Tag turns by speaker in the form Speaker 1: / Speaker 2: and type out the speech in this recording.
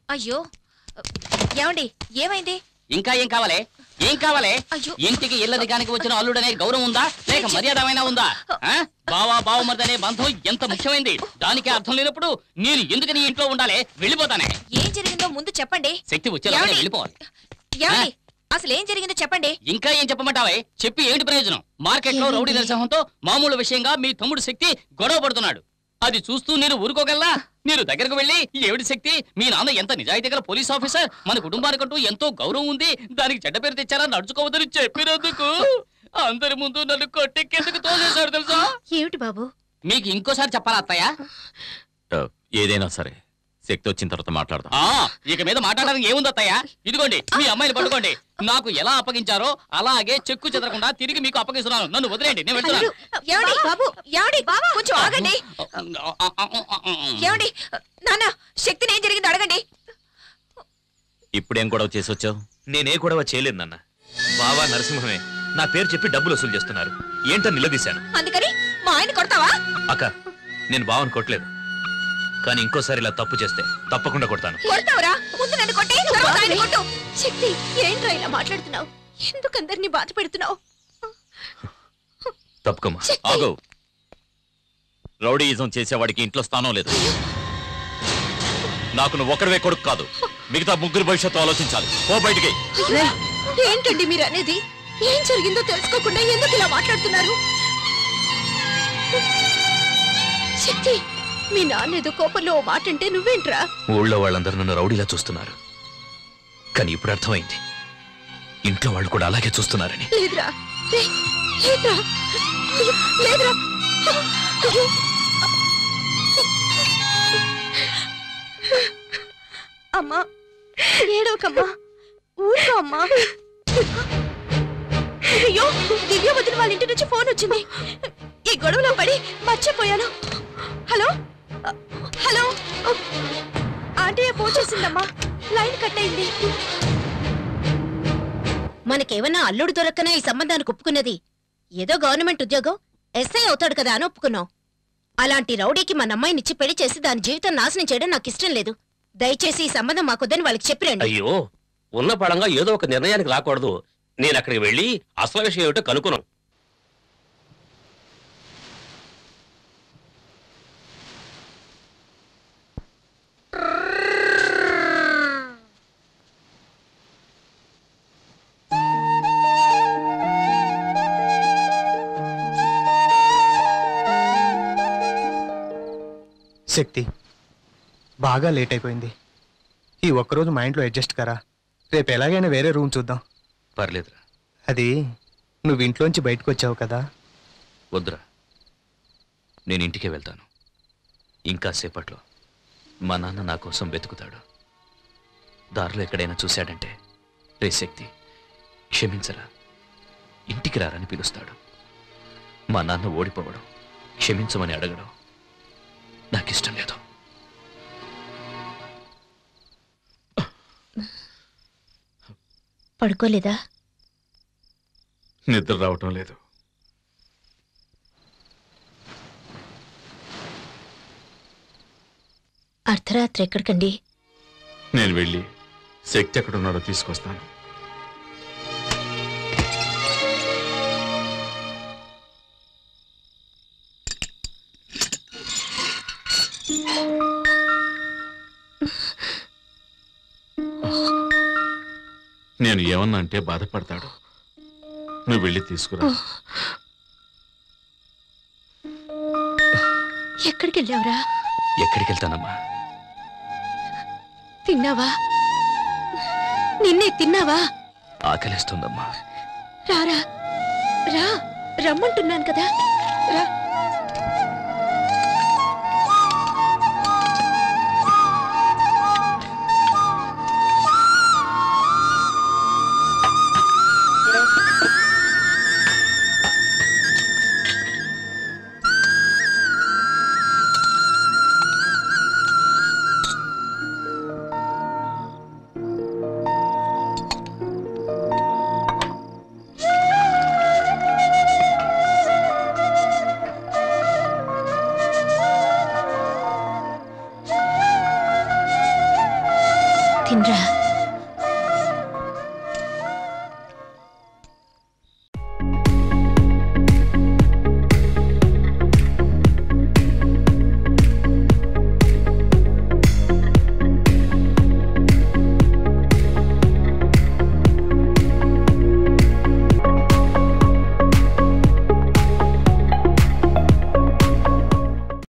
Speaker 1: అయ్యో ఏమండి ఏమైంది
Speaker 2: ఇంకా ఏం కావాలి ఏం కావాలి
Speaker 1: అయ్యో.
Speaker 2: ఇంటికి ఇల్లదిగానికి వచ్చిన అల్లుడనే గౌరవం ఉందా లేక మర్యాదమైనా ఉందా ఆ? బావా బావమరిదనే బంధం ఎంత ముఖ్యమైంది దానికి అర్థం లేనప్పుడు నేను ఎందుకు నీ ఇంట్లో ఉండాలి వెళ్ళిపోతానే
Speaker 1: ఏం జరిగిందో ముందు చెప్పండి
Speaker 2: శక్తి వచ్చేలాగా
Speaker 1: ఏమండి?
Speaker 2: వెళ్ళిపోవాలి
Speaker 1: ఏమండి అసలు ఏం జరిగిందో చెప్పండి
Speaker 2: ఇంకా ఏం చెప్పమంటావే చెప్పి ఏంటి ప్రయోజనం మార్కెట్ లో రౌడీ నరసింహంతో మామూలు విషయంగా మీ తమ్ముడు శక్తి గొడవ పడుతున్నాడు అది చూస్తూ నేను ఊరుకోగలనా మీరు దగ్గరకు వెళ్ళి ఏమిటి శక్తి మీ నాన్న ఎంత నిజాయితీ గల పోలీస్ ఆఫీసర్ మన కుటుంబానికంటూ ఎంతో గౌరవం ఉంది దానికి చెడ్డ పేరు తెచ్చారా నడుచుకోవద్దని చెప్పినందుకు అందరి ముందు నన్ను కొట్టెక్కేందుకు తోసేశాడు తెలుసా
Speaker 1: ఏమిటి బాబు
Speaker 2: మీకు ఇంకోసారి చెప్పాలా అత్తయ్య
Speaker 3: ఆ, ఏదైనా సరే శక్తి వచ్చిన తర్వాత మాట్లాడదాం
Speaker 2: ఆ ఇక మీద మాట్లాడడానికి ఏముంది అత్తయ్య ఇదిగోండి మీ అమ్మాయిని పట్టుకోండి నాకు ఎలా అప్పగించారో అలాగే చెక్కు చెదరకుండా తిరిగి మీకు అప్పగిస్తున్నాను నన్ను వదిలేండి నేను వెళ్తున్నాను
Speaker 1: ఏమండి బాబు ఏమండి కొంచెం ఆగండి ఏమండి నాన్న శక్తిని ఏం జరిగిందో అడగండి
Speaker 3: ఇప్పుడేం గొడవ చేసి వచ్చావు
Speaker 4: నేనే గొడవ చేయలేదు నాన్న బావా నరసింహమే నా పేరు చెప్పి డబ్బులు వసూలు చేస్తున్నారు ఏంటో నిలదీశాను
Speaker 1: అందుకని మా ఆయన కొడతావా
Speaker 4: అక్క నేను బావని కొట్టలేదు కానీ ఇంకోసారి ఇలా తప్పు చేస్తే తప్పకుండా కొడతాను
Speaker 1: కొడతావురా ముందు నన్ను కొట్టి తర్వాత ఆయన కొట్టు శక్తి ఏంట్రా ఇలా మాట్లాడుతున్నావు ఎందుకు అందరినీ బాధ పెడుతున్నావు
Speaker 4: తప్పుకోమా
Speaker 3: ఆగు రౌడీయిజం చేసేవాడికి ఇంట్లో స్థానం లేదు నాకు నువ్వు ఒక్కడవే కొడుకు కాదు మిగతా ముగ్గురు భవిష్యత్తు ఆలోచించాలి ఓ బయటికి
Speaker 1: ఏంటండి మీరు అనేది ఏం జరిగిందో తెలుసుకోకుండా ఎందుకు ఇలా మాట్లాడుతున్నారు శక్తి మీ నాన్న ఏదో కోపంలో ఓ మాట అంటే నువ్వేంట్రా
Speaker 4: ఊళ్ళో వాళ్ళందరూ నన్ను రౌడీలా చూస్తున్నారు కానీ ఇప్పుడు అర్థమైంది ఇంట్లో వాళ్ళు కూడా అలాగే చూస్తున్నారని
Speaker 1: లేదురా లే, లేదురా అయ్యో, లేదురా అయ్యో. అమ్మా ఏడవకమ్మా ఊరుకో అమ్మా అయ్యో దివ్య వదిన వాళ్ళ ఇంటి నుంచి ఫోన్ వచ్చింది ఈ గొడవలో పడి మర్చిపోయాను హలో హలో ఆంటీ ఫోన్ చేసిందమ్మా లైన్ కట్ అయింది మనకేమన్నా అల్లుడు దొరక్కనే ఈ సంబంధానికి ఒప్పుకున్నది ఏదో గవర్నమెంట్ ఉద్యోగం ఎస్ఐ అవుతాడు కదా అని ఒప్పుకున్నాం అలాంటి రౌడీకి మన అమ్మాయినిచ్చి పెళ్లి చేసి దాని జీవితం నాశనం చేయడం నాకు ఇష్టం లేదు దయచేసి ఈ సంబంధం మాకొద్దని వాళ్ళకి చెప్పిరండి
Speaker 5: అయ్యో ఉన్న పడంగా ఏదో ఒక నిర్ణయానికి రాకూడదు నేను అక్కడికి వెళ్ళి అసలు విషయం ఏమిటో కనుక్కున్నాను
Speaker 6: శక్తి బాగా లేట్ అయిపోయింది ఈ ఒక్కరోజు మా ఇంట్లో అడ్జస్ట్ కరా రేపు ఎలాగైనా వేరే రూమ్ చూద్దాం
Speaker 4: పర్లేదురా
Speaker 6: అది నువ్వు ఇంట్లోంచి బయటకు వచ్చావు కదా
Speaker 4: వద్దురా నేను ఇంటికే వెళ్తాను ఇంకా సేపట్లో మా నాన్న నా కోసం వెతుకుతాడు దారిలో ఎక్కడైనా చూశాడంటే రే శక్తి క్షమించరా ఇంటికి రారని పిలుస్తాడు మా నాన్న ఓడిపోవడం క్షమించమని అడగడం నాకు ఇష్టం లేదు
Speaker 1: పడుకోలేదా
Speaker 3: నిద్ర రావటం లేదు
Speaker 1: అర్ధరాత్రి ఎక్కడికండి
Speaker 3: నేను వెళ్ళి శక్తి ఎక్కడున్నాడో తీసుకొస్తాను నేను ఏమన్నా అంటే బాధపడతాడు నువ్వు వెళ్ళి తీసుకురా
Speaker 1: ఎక్కడికి వెళ్ళావురా
Speaker 4: ఎక్కడికి వెళ్తానమ్మా
Speaker 1: తిన్నావా నిన్నే తిన్నావా
Speaker 4: ఆకలిస్తుందమ్మా
Speaker 1: రారా రా రమ్మంటున్నాను కదా రా తినరా